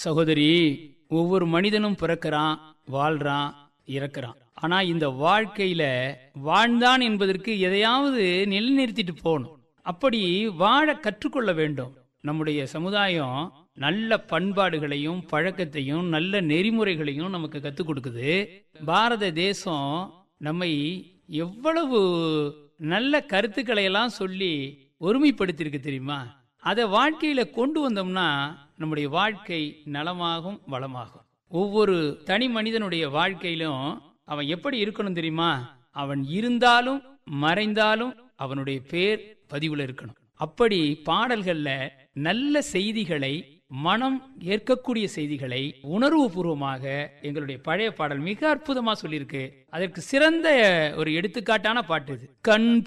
சகோதரி ஒவ்வொரு மனிதனும் பிறக்கிறான் வாழ்றான் இறக்குறான் ஆனா இந்த வாழ்க்கையில வாழ்ந்தான் என்பதற்கு எதையாவது நிலைநிறுத்திட்டு போகணும் அப்படி வாழ கற்றுக்கொள்ள வேண்டும் நம்முடைய சமுதாயம் நல்ல பண்பாடுகளையும் பழக்கத்தையும் நல்ல நெறிமுறைகளையும் நமக்கு கத்துக் கொடுக்குது பாரத தேசம் நம்மை எவ்வளவு நல்ல கருத்துக்களை எல்லாம் சொல்லி ஒருமைப்படுத்தியிருக்கு தெரியுமா அதை வாழ்க்கையில கொண்டு வந்தோம்னா நம்முடைய வாழ்க்கை நலமாகும் வளமாகும் ஒவ்வொரு தனி மனிதனுடைய வாழ்க்கையிலும் அவன் எப்படி இருக்கணும் தெரியுமா அவன் இருந்தாலும் மறைந்தாலும் அவனுடைய பேர் பதிவுல இருக்கணும் அப்படி பாடல்கள்ல நல்ல செய்திகளை மனம் ஏற்கக்கூடிய செய்திகளை உணர்வு பூர்வமாக எங்களுடைய பழைய பாடல் மிக அற்புதமா சொல்லியிருக்கு அதற்கு சிறந்த ஒரு எடுத்துக்காட்டான பாட்டு இது கண்